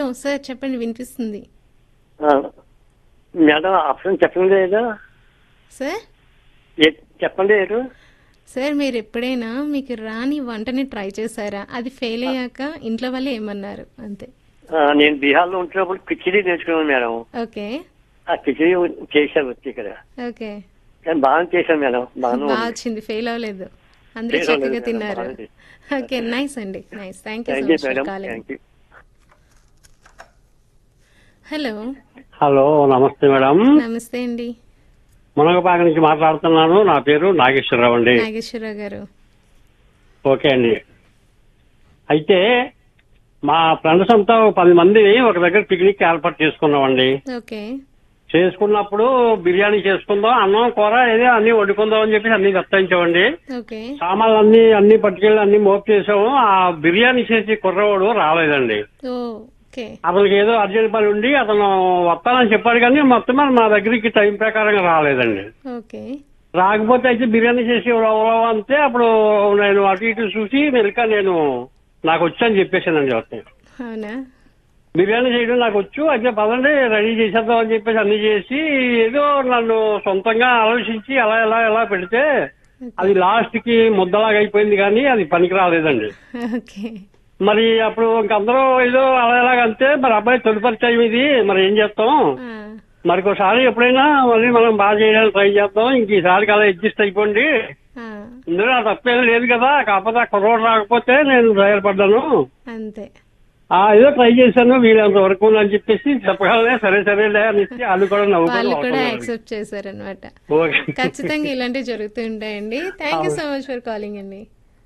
Sir చెప్పండి వినిపిస్తుంది ఆ, మేడం ఆప్షన్ చెప్పండి ఏదో సార్ ఏ- చెప్పండి ఏదో సార్ మీరు ఎప్పుడైనా మీకు రాని వంటని ట్రై చేశారా అది ఫెయిల్ అయ్యాక ఇంట్లో వాళ్ళు ఏమన్నారు అంతే ఆ, నేను బీహార్లో ఉంటున్నప్పుడు కిచిడి నేర్చుకున్నాను మేడం ఓకే ఆ కిచిడి చేశాను వచ్చి ఇక్కడ ఓకే కానీ బాగా చేశాను మేడం బాగానే బాగా ఉంది. వచ్చింది ఫెయిల్ అవ్వలేదు అందరూ Fail అవ్వలేదు చక్కగా మేడం, తిన్నారు బాగుంది. ఓకే నైస్ అండి nice thank you so thank you much for madam calling thank you hello hello నమస్తే మేడం నమస్తే అండి మునగపాక నుంచి మాట్లాడుతున్నాను నా పేరు నాగేశ్వరరావు అండి నాగేశ్వరరావు గారు ఓకే అండి అయితే మా ఫ్రెండ్స్ అంతా ఒక పది మంది ఒక దగ్గర పిక్నిక్ ఏర్పాటు చేసుకున్నామండి ఓకే చేసుకున్నప్పుడు బిర్యానీ చేసుకుందాం అన్నం కూర ఏదో అన్ని వండుకుందాం అని చెప్పి అన్ని దత్తాయించామండి ఓకే సామాన్లు అన్ని అన్ని పట్టుకెళ్ళి అన్ని మోపు చేసాము ఆ బిర్యానీ చేసి కుర్రవాడు రాలేదండి ఓ ఓకే అతనికి ఏదో అర్జెంట్ పని ఉండి అతను వస్తానని చెప్పాడు కానీ మొత్తం మీద మా దగ్గరికి టైం ప్రకారంగా రాలేదండి ఓకే రాకపోతే అయితే బిర్యానీ చేసి ఎవరో అంతే అప్పుడు నేను అటు ఇటు చూసి మెల్క నేను నాకు వచ్చని చెప్పేసానండి వస్తే అవునా బిర్యానీ చేయడం నాకు వచ్చు అయితే పదండి రెడీ చేసేద్దాం అని చెప్పేసి అన్ని చేసి ఏదో నన్ను సొంతంగా ఆలోచించి అలా ఎలా ఎలా పెడితే అది లాస్ట్ కి ముద్దలాగా అయిపోయింది కానీ అది పనికి రాలేదండి ఓకే మరి అప్పుడు ఇంకందరూ ఏదో అలా ఎలాగంటే మరి అబ్బాయి తొలి పరిచయం ఇది మరి ఏం చేస్తాం ఆ, మరి ఒకసారి ఎప్పుడైనా మళ్ళీ మనం బాగా చేయడానికి ట్రై చేద్దాం ఇంక ఈసారికి అలా అడ్జస్ట్ అయిపోండి ఆ, ఇందులో నా తప్పేం లేదు కదా కాకపోతే ఆ కుర్రోడు రాకపోతే నేను ధైర్యపడ్డాను అంతే ఆ ఏదో ట్రై చేశాను వీళ్ళంత వరకు అని చెప్పేసి చెప్పగలనే సరే సరేలే అనేసి వాళ్ళు కూడా వాళ్ళు కూడా నవ్వుకొని యాక్సెప్ట్ చేశారనమాట ఓకే ఖచ్చితంగా ఇలాంటివి జరుగుతూ ఉంటాయండి thank you so much for calling అండి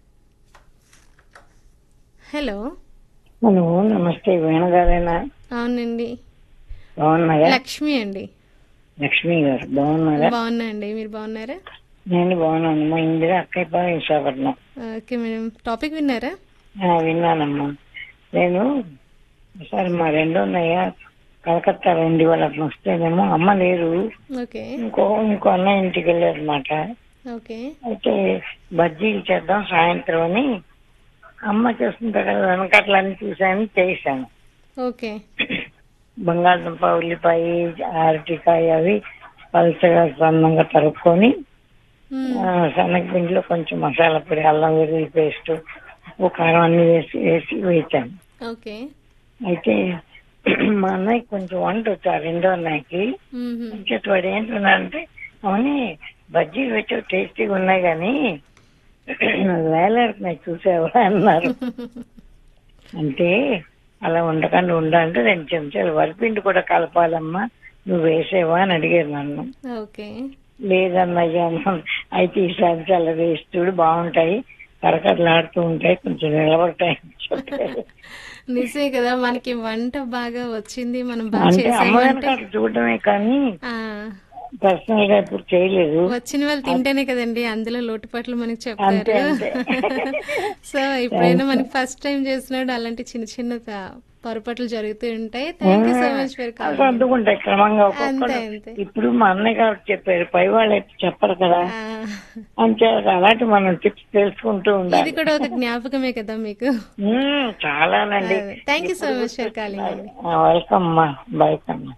హలో హలో నమస్తే వేణుగారేనా అవునండి బాగున్నారా లక్ష్మి అండి లక్ష్మి గారు బాగున్నారా బాగున్నా అండి మీరు బాగున్నారా నేను బాగున్నాను మా ఇందిరా అక్కయ్య విశాఖపట్నం ఓకే మేడం టాపిక్ విన్నారా ఆ, విన్నానమ్మా నేను ఒకసారి మా రెండో అన్నయ్య కలకత్తా రెండు వాళ్ళ అట్లా వస్తేనేమో అమ్మ లేరు ఓకే ఇంకో ఇంకో అన్నయ్య ఇంటికి వెళ్ళారు అనమాట ఓకే అయితే బజ్జీలు చేద్దాం సాయంత్రం అని అమ్మ చేస్తుంటే కదా వెనకట్లన్నీ చూశాను చేశాను ఓకే బంగాళదుంప ఉల్లిపాయ అరటికాయ అవి పలుచగా సన్నంగా తరుక్కొని మ్మ్. ఆ, శనగపిండిలో కొంచెం మసాలా పొడి అల్లం వెల్లుల్లి పేస్ట్ ఉప్పు కారం అన్ని వేసి వేసి వేచాను ఓకే అయితే మా అన్నయ్య కొంచెం వంట వచ్చా రెండో అన్నయ్యకి మ్మ్. ఇంకెట్ వాడు ఏంటంటే అవునే బజ్జీలు వచ్చి టేస్టీగా ఉన్నాయి కానీ వేలాడుతున్నాయి చూసావా అన్నారు అంటే అలా ఉండకుండా ఉండాలంటే రెండు చెంచాలు వరిపిండి కూడా కలపాలమ్మా నువ్వు వేసేవా అని అడిగారు నన్ను ఓకే లేదన్నయ్యా అన్నాను. అయితే ఈసారి చాలా వేసి చూడు బాగుంటాయి కరకరలాడుతూ ఉంటాయి కొంచెం నిలబడతాయి అని చెప్పారు. నిజమే కదా మనకి వంట బాగా వచ్చింది మనం బాగా అంటే అమ్మ చేసామంటే వెనకాల చూడడమే కానీ ఆ, పర్సనల్ గా ఇప్పుడు చేయలేదు వచ్చిన వాళ్ళు తింటేనే కదండి అందులో లోటుపాట్లు మనకి అంతే, చెప్తారు అంతే. సో ఎప్పుడైనా మనకి ఫస్ట్ టైం చేసినాడు అలాంటి చిన్న చిన్న త- పొరపాట్లు జరుగుతూ ఉంటాయి thank you so much for call సర్దుకుంటాయి క్రమంగా అంతే ఒక్కొక్కరు అంతే ఇప్పుడు మా అన్నయ్య గారు చెప్పారు పై వాళ్ళు అయితే చెప్పరు కదా ఆ, అంతే అలాంటి మనం టిప్స్ తెలుసుకుంటూ ఇది ఉండాలి కూడా ఒక జ్ఞాపకమే కదా మీకు మ్మ్, చాలానండి thank you so much for calling అండి వెల్కమ్ అమ్మా బైక్ అమ్మా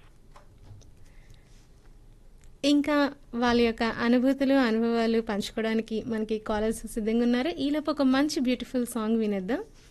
ఇంకా వాళ్ళ యొక్క అనుభూతులు అనుభవాలు పంచుకోవడానికి మనకి కాలర్స్ సిద్ధంగా ఉన్నారు ఈలోపు ఒక మంచి బ్యూటిఫుల్ సాంగ్ వినేద్దాం